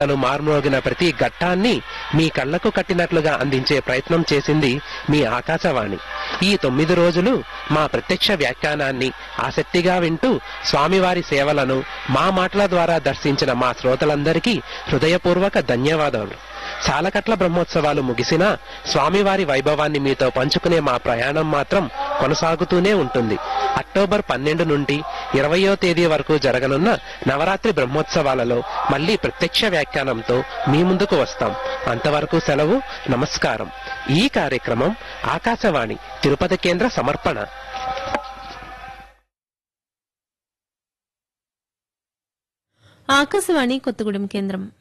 తను మార్మోగిన ప్రతి ఘట్టాన్ని మీ కళ్ళకు కట్టినట్లుగా అందించే ప్రయత్నం చేసింది మీ ఆకాశవాణి ఈ తొమ్మిది రోజులు మా ప్రత్యక్ష వ్యాఖ్యానాన్ని ఆసక్తిగా వింటూ స్వామివారి సేవలను మా మాటల ద్వారా దర్శించిన మా శ్రోతలందరికీ హృదయపూర్వక ధన్యవాదాలు సాలకట్ల బ్రహ్మోత్సవాలు ముగిసినా స్వామివారి వైభవాన్ని మీతో పంచుకునే మా ప్రయాణం మాత్రం కొనసాగుతూనే ఉంటుంది అక్టోబర్ పన్నెండు నుండి ఇరవయో తేదీ వరకు జరగనున్న నవరాత్రి బ్రహ్మోత్సవాలలో మళ్ళీ ప్రత్యక్ష వ్యాఖ్యానంతో మీ ముందుకు వస్తాం అంతవరకు సెలవు నమస్కారం ఈ కార్యక్రమం ఆకాశవాణి తిరుపతి కేంద్ర సమర్పణ ఆకాశవాణి కొత్తగూడెం కేంద్రం